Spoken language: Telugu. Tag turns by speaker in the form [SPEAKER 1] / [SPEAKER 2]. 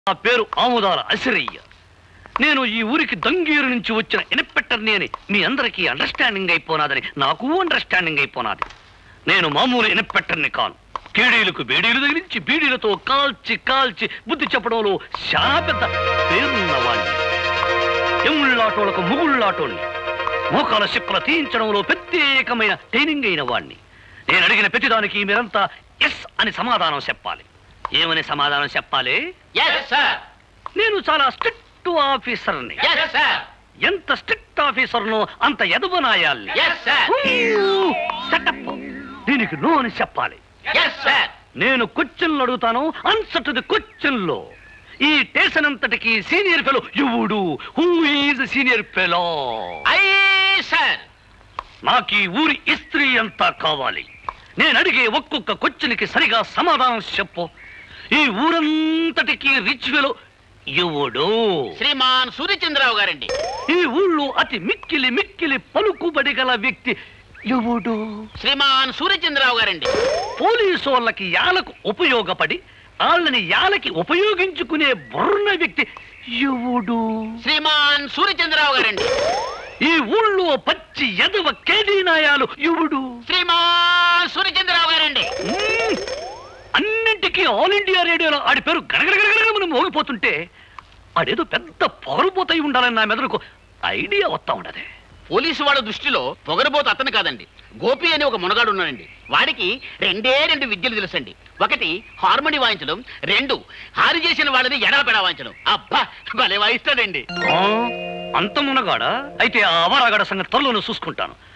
[SPEAKER 1] నా పేరు ఆముదాల అసిరయ్య నేను ఈ ఊరికి దంగీరు నుంచి వచ్చిన ఇనపెట్టర్ని అని మీ అందరికీ అండర్స్టాండింగ్ అయిపోనాదని నాకు అండర్స్టాండింగ్ అయిపోనాది నేను మామూలు ఇనపెట్టర్ని కాను కేడీలకు బేడీలు తగిలించి బీడీలతో కాల్చి కాల్చి బుద్ధి చెప్పడంలో చాలా పెద్ద పేరున్నవాణ్ణి ఎముళ్ళాటోలకు ముగుళ్ళాటోణ్ణి మోకాల చిప్పల తీయించడంలో ప్రత్యేకమైన ట్రైనింగ్ అయిన వాణ్ణి నేను అడిగిన ప్రతిదానికి మీరంతా ఎస్ అని సమాధానం చెప్పాలి ఏమని సమాధానం చెప్పాలి
[SPEAKER 2] ఎస్ సార్
[SPEAKER 1] నేను చాలా స్ట్రిక్ట్ ఆఫీసర్ని
[SPEAKER 2] ఎస్ సార్
[SPEAKER 1] ఎంత స్ట్రిక్ట్ ఆఫీసర్ను అంత ఎదవనాయాలి
[SPEAKER 2] ఎస్ సార్
[SPEAKER 1] సెటప్ దీనికి నో అని చెప్పాలి
[SPEAKER 2] ఎస్ సార్
[SPEAKER 1] నేను క్వశ్చన్లు అడుగుతాను ఆన్సర్ టు ది క్వశ్చన్లో ఈ స్టేషన్ అంతటికి సీనియర్ ఫెలో యువుడు who is senior fellow
[SPEAKER 2] I sir
[SPEAKER 1] నాకు ఈ ఊరి ఇస్త్రీ అంతా కావాలి నేను అడిగే ఒక్కొక్క క్వశ్చన్కి సరిగా సమాధానం చెప్పు ఈ ఊరంతటికి రిచ్ ఫెలో యువుడు
[SPEAKER 2] శ్రీమాన్ సూర్యచంద్రరావు గారండి
[SPEAKER 1] ఈ ఊళ్ళో అతి మిక్కిలి మిక్కిలి పలుకుబడి గల వ్యక్తి యువుడు
[SPEAKER 2] శ్రీమాన్ సూర్యచంద్రరావు గారండి
[SPEAKER 1] పోలీసు వాళ్ళకి యాలకు ఉపయోగపడి వాళ్ళని యాలకి ఉపయోగించుకునే బుర్ర వ్యక్తి యువుడు
[SPEAKER 2] శ్రీమాన్ సూర్యచంద్రరావు గారండి
[SPEAKER 1] ఈ ఊళ్ళో పచ్చి ఎదవ కేడీనాయాలు యువుడు
[SPEAKER 2] శ్రీమాన్ సూర్యచంద్రరావు గారండి
[SPEAKER 1] మ్మ్. అన్నింటికీ ఆల్ ఇండియా రేడియోలో ఆడి పేరు గడగడగడగడ మోగిపోతుంటే ఆడేదో పెద్ద పొగరుపోతై ఉండాలని నా మెదడుకు ఐడియా వస్తా ఉండదే
[SPEAKER 2] పోలీసు వాళ్ళ దృష్టిలో పొగరబోతు అతను కాదండి గోపి అని ఒక మునగాడు ఉన్నాడండి వాడికి రెండే రెండు విద్యలు తెలుసండి ఒకటి హార్మోని వాయించడం రెండు హారి చేసిన వాళ్ళని ఎడాపెడా వాయించడం అబ్బా భలే వాయిస్తాడండి
[SPEAKER 1] ఆ, అంత మునగాడా అయితే ఆ అవరాగడ సంగతి త్వరలోనే చూసుకుంటాను